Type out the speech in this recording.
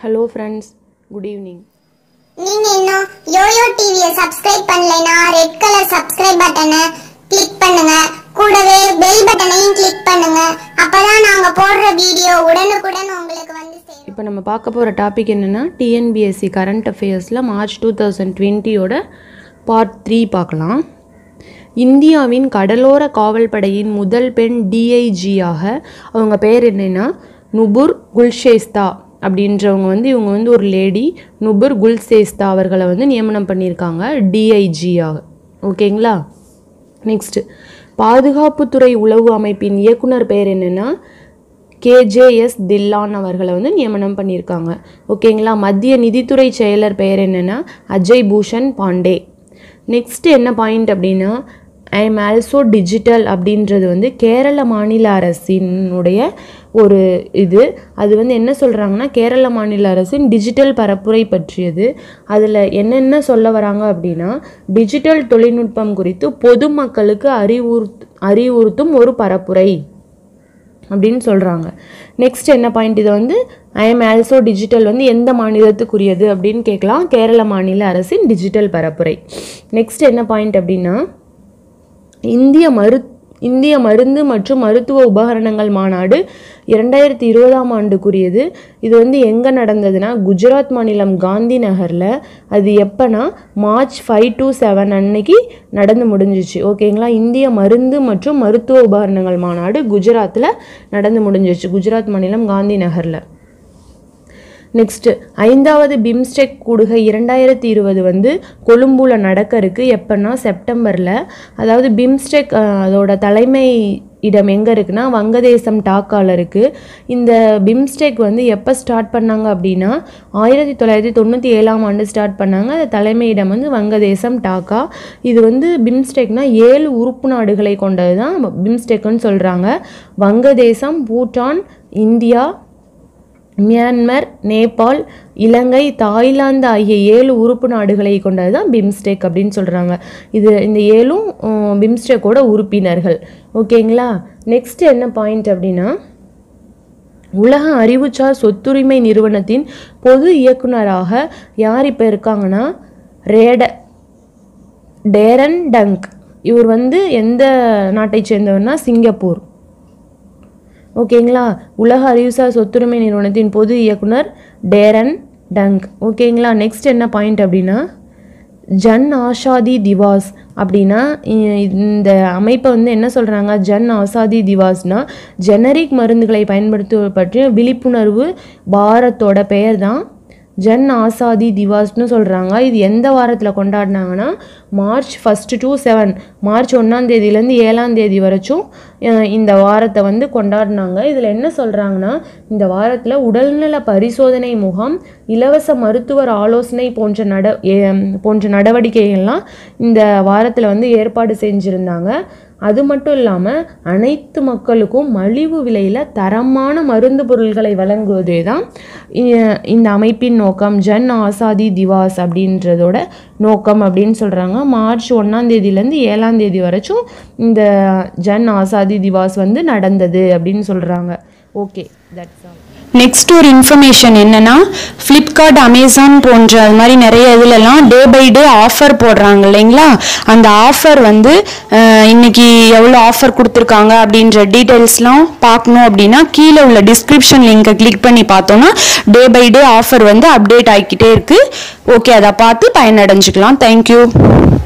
hello friends good evening நீங்க இன்னும் YoYo டிவியை சப்ஸ்கிரைப் பண்ணலைனா ரெட் கலர் சப்ஸ்கிரைப் பட்டனை கிளிக் பண்ணுங்க கூடவே பெல் பட்டனையும் கிளிக் பண்ணுங்க அப்பதான் நாங்க போடுற வீடியோ உடனுக்குடன் உங்களுக்கு வந்து சேரும் இப்போ நம்ம பார்க்க போகிற டாபிக் என்னென்னா டிஎன்பிஎஸ்சி கரண்ட் அஃபேர்ஸில் மார்ச் டூ தௌசண்ட் டுவெண்ட்டியோட பார்ட் த்ரீ பார்க்கலாம் இந்தியாவின் கடலோர காவல்படையின் முதல் பெண் டிஐஜியாக அவங்க பேர் என்னன்னா நுபுர் குல்ஷேஸ்தா அப்படின்றவங்க வந்து இவங்க வந்து ஒரு லேடி நுபுர் குல்சேஸ்தா அவர்களை வந்து நியமனம் பண்ணியிருக்காங்க டிஐஜியாக ஓகேங்களா நெக்ஸ்ட் பாதுகாப்புத்துறை உளவு அமைப்பின் இயக்குனர் பெயர் என்னன்னா கேஜேஎஸ் தில்லான் அவர்களை வந்து நியமனம் பண்ணியிருக்காங்க ஓகேங்களா மத்திய நிதித்துறை செயலர் பெயர் என்னன்னா அஜய் பூஷன் பாண்டே நெக்ஸ்ட் என்ன பாயிண்ட் அப்படின்னா ஐ எம் ஆல்சோ டிஜிட்டல் அப்படின்றது வந்து கேரள மாநில அரசினுடைய ஒரு இது அது வந்து என்ன சொல்கிறாங்கன்னா கேரள மாநில அரசின் டிஜிட்டல் பரப்புரை பற்றியது அதில் என்னென்ன சொல்ல வராங்க அப்படின்னா டிஜிட்டல் தொழில்நுட்பம் குறித்து பொதுமக்களுக்கு அறிவுறுத் அறிவுறுத்தும் ஒரு பரப்புரை அப்படின்னு சொல்கிறாங்க நெக்ஸ்ட் என்ன பாயிண்ட் இதை வந்து ஐ எம் ஆல்சோ டிஜிட்டல் வந்து எந்த மாநிலத்துக்குரியது அப்படின்னு கேட்கலாம் கேரள மாநில அரசின் டிஜிட்டல் பரப்புரை நெக்ஸ்ட் என்ன பாயிண்ட் அப்படின்னா இந்திய மரு இந்திய மருந்து மற்றும் மருத்துவ உபகரணங்கள் மாநாடு இரண்டாயிரத்தி இருபதாம் ஆண்டுக்குரியது இது வந்து எங்கே நடந்ததுன்னா குஜராத் மாநிலம் காந்தி நகரில் அது எப்போனா மார்ச் ஃபைவ் டு செவன் அன்னைக்கு நடந்து முடிஞ்சிச்சு ஓகேங்களா இந்திய மருந்து மற்றும் மருத்துவ உபகரணங்கள் மாநாடு குஜராத்தில் நடந்து முடிஞ்சிச்சு குஜராத் மாநிலம் காந்தி நகரில் நெக்ஸ்ட் ஐந்தாவது பிம்ஸ்டெக் கூடுகை இரண்டாயிரத்தி இருபது வந்து கொழும்புல நடக்க இருக்கு எப்போன்னா செப்டம்பரில் அதாவது பிம்ஸ்டெக் அஹ், அதோட தலைமை இடம் எங்கே இருக்குன்னா வங்கதேசம் டாக்கால இருக்குது இந்த பிம்ஸ்டெக் வந்து எப்போ ஸ்டார்ட் பண்ணாங்க அப்படின்னா ஆயிரத்தி தொள்ளாயிரத்தி தொண்ணூற்றி ஏழாம் ஆண்டு ஸ்டார்ட் பண்ணாங்க அது தலைமையிடம் வந்து வங்கதேசம் டாக்கா இது வந்து பிம்ஸ்டெக்னா ஏழு உறுப்பு நாடுகளை கொண்டது தான் பிம்ஸ்டெக்னு சொல்கிறாங்க வங்கதேசம் பூட்டான் இந்தியா மியான்மர் நேபாள் இலங்கை தாய்லாந்து ஆகிய ஏழு உறுப்பு நாடுகளை கொண்டது தான் பிம்ஸ்டெக் அப்படின்னு சொல்கிறாங்க இது இந்த ஏழும் உம், பிம்ஸ்டெக்கோட உறுப்பினர்கள் ஓகேங்களா நெக்ஸ்ட் என்ன பாயிண்ட் அப்படின்னா உலக அறிவுசார் சொத்துரிமை நிறுவனத்தின் பொது இயக்குனராக யார் இப்போ இருக்காங்கன்னா ரேட டேரன் டங்க் இவர் வந்து எந்த நாட்டை சேர்ந்தவர்னா சிங்கப்பூர் ஓகேங்களா உலக அறிவுசார் சொத்துரிமை நிறுவனத்தின் பொது இயக்குனர் டேரன் டங்க் ஓகேங்களா நெக்ஸ்ட் என்ன பாயிண்ட் அப்படின்னா ஜன் ஆஷாதி திவாஸ் அப்படின்னா இ- இந்த அமைப்பை வந்து என்ன சொல்கிறாங்க ஜன் ஆசாதி திவாஸ்னா ஜெனரிக் மருந்துகளை பயன்படுத்துவது பற்றிய விழிப்புணர்வு பாரத்தோட பெயர் தான் ஜன் ஆசாதி திவாஸ்னு சொல்கிறாங்க இது எந்த வாரத்தில் கொண்டாடினாங்கன்னா March first to seven March ஒன்றாம் தேதியிலேருந்து ஏழாம் தேதி வரைக்கும் அஹ், இந்த வாரத்தை வந்து கொண்டாடினாங்க இதில் என்ன சொல்கிறாங்கன்னா இந்த வாரத்தில் உடல்நல பரிசோதனை முகாம் இலவச மருத்துவர் ஆலோசனை போன்ற நட ஏ- போன்ற நடவடிக்கைகள்லாம் இந்த வாரத்தில் வந்து ஏற்பாடு செஞ்சுருந்தாங்க அது மட்டும் இல்லாமல் அனைத்து மக்களுக்கும் மலிவு விலையில் தரமான மருந்து பொருட்களை வழங்குவதே தான் இ- இந்த அமைப்பின் நோக்கம் ஜன் ஆசாதி திவாஸ் அப்படின்றதோட நோக்கம் அப்படின்னு சொல்கிறாங்க மார்ச் ஒன்றாம் தேதியிலேருந்து ஏழாம் தேதி வரைக்கும் இந்த ஜன் ஆசாதி திவாஸ் வந்து நடந்தது அப்படின்னு சொல்கிறாங்க ஓகே தட்ஸ் ஆல் நெக்ஸ்ட் ஒரு இன்ஃபர்மேஷன் என்னன்னா ஃப்ளிப்கார்ட் அமேசான் போன்ற அது மாதிரி நிறைய இதுலலாம் டே பை டே ஆஃபர் போடுறாங்க இல்லைங்களா அந்த ஆஃபர் வந்து அஹ், இன்னைக்கு எவ்வளோ ஆஃபர் கொடுத்துருக்காங்க அப்படின்ற டீட்டெயில்ஸ்லாம் பார்க்கணும் அப்படின்னா கீழே உள்ள டிஸ்கிரிப்ஷன் லிங்கை கிளிக் பண்ணி பார்த்தோம்னா டே பை டே ஆஃபர் வந்து அப்டேட் ஆகிக்கிட்டே இருக்கு ஓகே அதை பார்த்து பயனடைஞ்சுக்கலாம் தேங்க்யூ